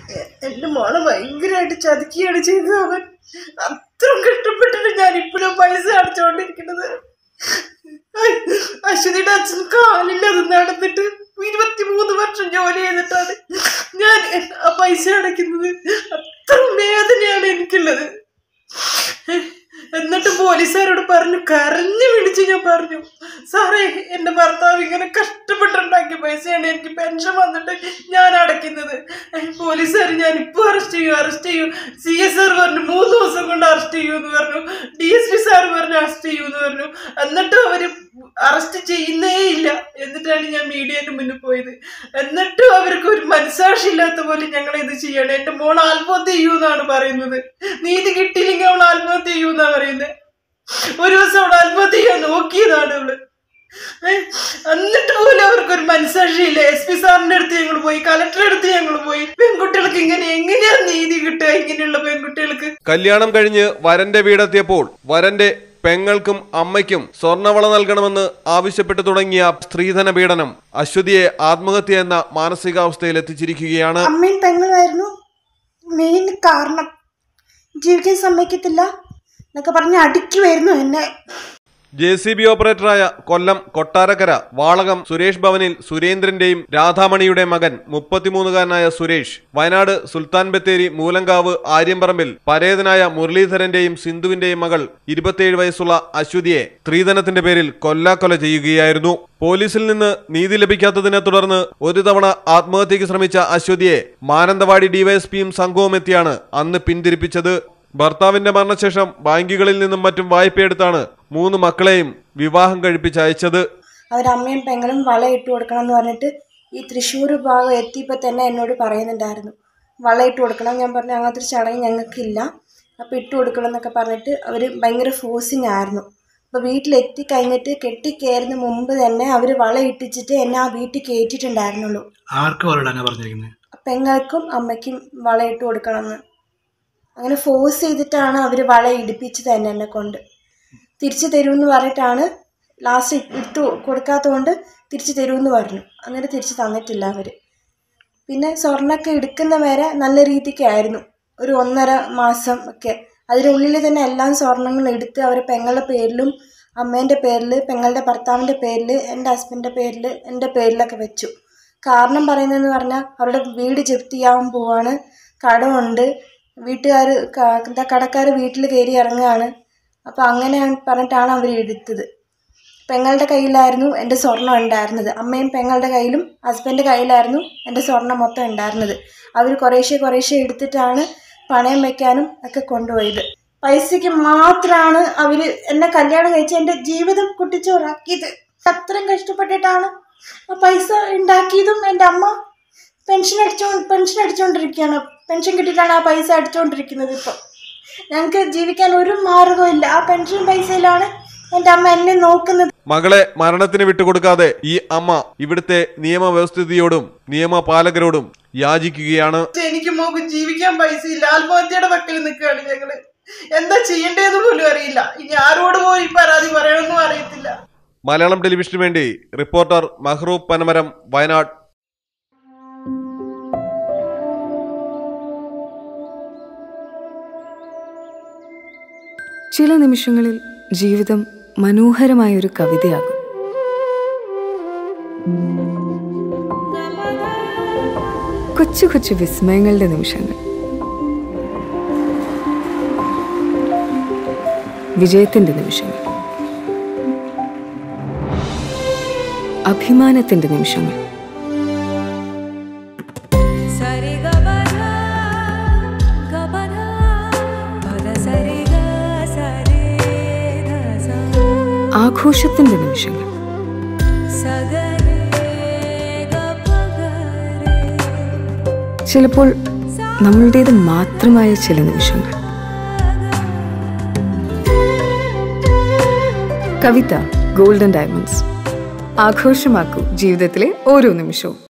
A- എന്റെ മോളെ ഭയങ്കരമായിട്ട് ചതിക്കുകയാണ് ചെയ്തത് അവൻ അത്രയും കഷ്ടപ്പെട്ടിട്ട് ഞാൻ ഇപ്പോഴും പൈസ അടച്ചുകൊണ്ടിരിക്കുന്നത് അശ്വതിയുടെ അച്ഛൻ കാലില്ലാതെ നടന്നിട്ട് ഇരുപത്തിമൂന്ന് വർഷം ജോലി ചെയ്തിട്ടാണ് ഞാൻ ആ പൈസ അടയ്ക്കുന്നത് അത്ര വേദനയാണ് എനിക്കുള്ളത് എന്നിട്ട് പോലീസുകാരോട് പറഞ്ഞു കരഞ്ഞു വിളിച്ച് ഞാൻ പറഞ്ഞു സാറേ എൻ്റെ ഭർത്താവ് ഇങ്ങനെ കഷ്ടപ്പെട്ടുണ്ടാക്കിയ പൈസയാണ് എനിക്ക് പെൻഷൻ വന്നിട്ട് ഞാൻ അടയ്ക്കുന്നത് പോലീസുകാർ ഞാൻ ഇപ്പോൾ അറസ്റ്റ് ചെയ്യും അറസ്റ്റ് ചെയ്യും സി എസ് ആർ പറഞ്ഞു മൂന്ന് ദിവസം കൊണ്ട് അറസ്റ്റ് ചെയ്യൂ എന്ന് പറഞ്ഞു ഡി എസ് പി സാർ പറഞ്ഞു അറസ്റ്റ് ചെയ്യൂ എന്ന് പറഞ്ഞു എന്നിട്ടും അവർ അറസ്റ്റ് ചെയ്യുന്നേ ഇല്ല എന്നിട്ടാണ് ഞാൻ മീഡിയന്റെ മുന്നിൽ പോയത് എന്നിട്ടും അവർക്ക് ഒരു മനസാക്ഷി ഇല്ലാത്ത പോലെ ഞങ്ങൾ ഇത് ചെയ്യണം എൻ്റെ മോൾ ആത്മഹത്യ ചെയ്യൂ എന്നാണ് പറയുന്നത് നീതി കിട്ടിയില്ലെങ്കിൽ അവൾ ആത്മഹത്യ ചെയ്യൂ എന്നാണ് പറയുന്നത് ഒരു ദിവസം അവൾ ആത്മഹത്യ ചെയ്യാൻ നോക്കിയതാണ് അവള് ഏ, എന്നിട്ട് പോലും അവർക്കൊരു മനസാക്ഷിയില്ല എസ് പി സാറിന്റെ അടുത്ത് ഞങ്ങൾ പോയി കലക്ടറുടെ അടുത്ത് ഞങ്ങൾ പോയി പെൺകുട്ടികൾക്ക് ഇങ്ങനെ എങ്ങനെയാ നീതി കിട്ടുക ഇങ്ങനെയുള്ള പെൺകുട്ടികൾക്ക് കല്യാണം കഴിഞ്ഞ് വരന്റെ വീടെത്തിയപ്പോൾ വരന്റെ പെങ്ങൾക്കും അമ്മയ്ക്കും സ്വർണവള നൽകണമെന്ന് ആവശ്യപ്പെട്ടു തുടങ്ങിയ സ്ത്രീധന പീഡനം അശ്വതിയെ ആത്മഹത്യ എന്ന മാനസികാവസ്ഥയിൽ എത്തിച്ചിരിക്കുകയാണ് അമ്മയും പെങ്ങളുമായിരുന്നു മെയിൻ കാരണം ജീവിക്കാൻ സമ്മതിക്കത്തില്ല എന്നൊക്കെ പറഞ്ഞ് അടിക്കുമായിരുന്നു എന്നെ ജെ സി ബി ഓപ്പറേറ്ററായ കൊല്ലം കൊട്ടാരക്കര വാളകം സുരേഷ് ഭവനിൽ സുരേന്ദ്രന്റെയും രാധാമണിയുടെ മകൻ മുപ്പത്തിമൂന്നുകാരനായ സുരേഷ് വയനാട് സുൽത്താൻ ബത്തേരി മൂലങ്കാവ് ആര്യമ്പറമ്പിൽ പരേതനായ മുരളീധരന്റെയും സിന്ധുവിന്റെയും മകൾ ഇരുപത്തിയേഴ് വയസ്സുള്ള അശ്വതിയെ സ്ത്രീധനത്തിന്റെ പേരിൽ കൊല്ലാക്കൊല ചെയ്യുകയായിരുന്നു പോലീസിൽ നിന്ന് നീതി ലഭിക്കാത്തതിനെ തുടർന്ന് ഒരു തവണ ആത്മഹത്യക്ക് ശ്രമിച്ച അശ്വതിയെ മാനന്തവാടി ഡിവൈഎസ്പിയും സംഘവും എത്തിയാണ് അന്ന് പിന്തിരിപ്പിച്ചത് ഭർത്താവിന്റെ മരണശേഷം ബാങ്കുകളിൽ നിന്നും മറ്റും വായ്പയെടുത്താണ് മൂന്ന് മക്കളെയും വിവാഹം കഴിപ്പിച്ചയച്ചത് അവരമ്മയും പെങ്ങളും വളയിട്ട് കൊടുക്കണം എന്ന് പറഞ്ഞിട്ട് ഈ തൃശ്ശൂർ ഭാഗം എത്തിയപ്പോൾ തന്നെ എന്നോട് പറയുന്നുണ്ടായിരുന്നു വളയിട്ട് കൊടുക്കണം ഞാൻ പറഞ്ഞു അങ്ങനത്തെ ഒരു ചടങ്ങ് ഞങ്ങൾക്കില്ല അപ്പോൾ ഇട്ട് കൊടുക്കണം എന്നൊക്കെ പറഞ്ഞിട്ട് അവർ ഭയങ്കര ഫോഴ്സിങ് ആയിരുന്നു അപ്പോൾ വീട്ടിലെത്തി കഴിഞ്ഞിട്ട് കെട്ടിക്കയറുന്ന മുമ്പ് തന്നെ അവർ വള ഇട്ടിച്ചിട്ട് എന്നെ ആ വീട്ടിൽ കയറ്റിയിട്ടുണ്ടായിരുന്നുള്ളൂ ആർക്ക് വളയിടാനാ പറഞ്ഞിരിക്കുന്നത് പെങ്ങൾക്കും അമ്മയ്ക്കും വളയിട്ട് കൊടുക്കണമെന്ന് അങ്ങനെ ഫോഴ്സ് ചെയ്തിട്ടാണ് അവർ വള ഇടിപ്പിച്ചത് തന്നെ എന്നെ കൊണ്ട് തിരിച്ചു തരുമെന്ന് പറഞ്ഞിട്ടാണ് ലാസ്റ്റ് ഇട്ട് കൊടുക്കാത്തതുകൊണ്ട് തിരിച്ചു തരുമെന്ന് പറഞ്ഞു അങ്ങനെ തിരിച്ചു തന്നിട്ടില്ല അവർ പിന്നെ സ്വർണ്ണമൊക്കെ എടുക്കുന്ന വരെ നല്ല രീതിക്കായിരുന്നു ഒരു ഒന്നര മാസം ഒക്കെ അതിനുള്ളിൽ തന്നെ എല്ലാം സ്വർണ്ണങ്ങളും എടുത്ത് അവരെ പെങ്ങളുടെ പേരിലും അമ്മേൻ്റെ പേരിൽ പെങ്ങളുടെ ഭർത്താവിൻ്റെ പേരിൽ എൻ്റെ ഹസ്ബൻഡിൻ്റെ പേരിൽ എൻ്റെ പേരിലൊക്കെ വെച്ചു കാരണം പറയുന്നതെന്ന് പറഞ്ഞാൽ അവരുടെ വീട് ജപ്തി ചെയ്യാൻ പോവാണ് കടമുണ്ട് വീട്ടുകാർ എന്താ കടക്കാർ വീട്ടിൽ കയറി ഇറങ്ങുകയാണ് അപ്പോൾ അങ്ങനെ പറഞ്ഞിട്ടാണ് അവർ എടുത്തത് പെങ്ങളുടെ കയ്യിലായിരുന്നു എൻ്റെ സ്വർണം ഉണ്ടായിരുന്നത് അമ്മയും പെങ്ങളുടെ കയ്യിലും ഹസ്ബൻഡ് കയ്യിലായിരുന്നു എൻ്റെ സ്വർണം മൊത്തം ഉണ്ടായിരുന്നത് അവർ കുറേശ്ശെ കുറേശ്ശെ എടുത്തിട്ടാണ് പണയം വെക്കാനും ഒക്കെ കൊണ്ടുപോയത് പൈസയ്ക്ക് മാത്രമാണ് അവർ എന്നെ കല്യാണം കഴിച്ച് എൻ്റെ ജീവിതം കുട്ടിച്ചോറാക്കിയത് അത്രയും കഷ്ടപ്പെട്ടിട്ടാണ് ആ പൈസ ഉണ്ടാക്കിയതും എൻ്റെ അമ്മ പെൻഷൻ അടിച്ചോ പെൻഷൻ അടിച്ചുകൊണ്ടിരിക്കുകയാണ് പെൻഷൻ കിട്ടിയിട്ടാണ് ആ പൈസ അടിച്ചുകൊണ്ടിരിക്കുന്നത് ഇപ്പം ഞങ്ങൾക്ക് ജീവിക്കാൻ ഒരു മാർഗവും ഇല്ല ആ പെൻഷൻ പൈസയിലാണ് എൻ്റെ അമ്മ എന്നെ നോക്കുന്നത് മകളെ മരണത്തിന് വിട്ടുകൊടുക്കാതെ ഈ അമ്മ ഇവിടുത്തെ നിയമവ്യവസ്ഥിതിയോടും നിയമപാലകരോടും യാചിക്കുകയാണ് എനിക്ക് മോക്ക് ജീവിക്കാൻ പൈസ ഇല്ല ആത്മഹത്യയുടെ പക്കൽ നിൽക്കുകയാണ് ഞങ്ങള് എന്താ ചെയ്യേണ്ടതെന്ന് പോലും അറിയില്ല ഇനി ആരോട് പോയി പരാതി പറയണമെന്നും അറിയത്തില്ല മലയാളം ടെലിവിഷന് വേണ്ടി റിപ്പോർട്ടർ മഹ്റൂബ് പനമരം വയനാട് ചില നിമിഷങ്ങളിൽ ജീവിതം മനോഹരമായൊരു കവിതയാകും കൊച്ചു കൊച്ചു വിസ്മയങ്ങളുടെ നിമിഷങ്ങൾ വിജയത്തിന്റെ നിമിഷങ്ങൾ അഭിമാനത്തിന്റെ നിമിഷങ്ങൾ സരി ഗ പ ധ ഗ പ ധ പ ധ സരി ഗ സരി ധ സ ആഘോഷത്തിന്റെ നിമിഷങ്ങൾ സ ഗ രെ ഗ പ ഗ രെ ചിലപ്പോൾ നമ്മളുടേത് മാത്രമായ ചില നിമിഷങ്ങൾ കവിത ഗോൾഡൻ ഡയമണ്ട്സ് ആഘോഷമാക്കൂ ജീവിതത്തിലെ ഓരോ നിമിഷവും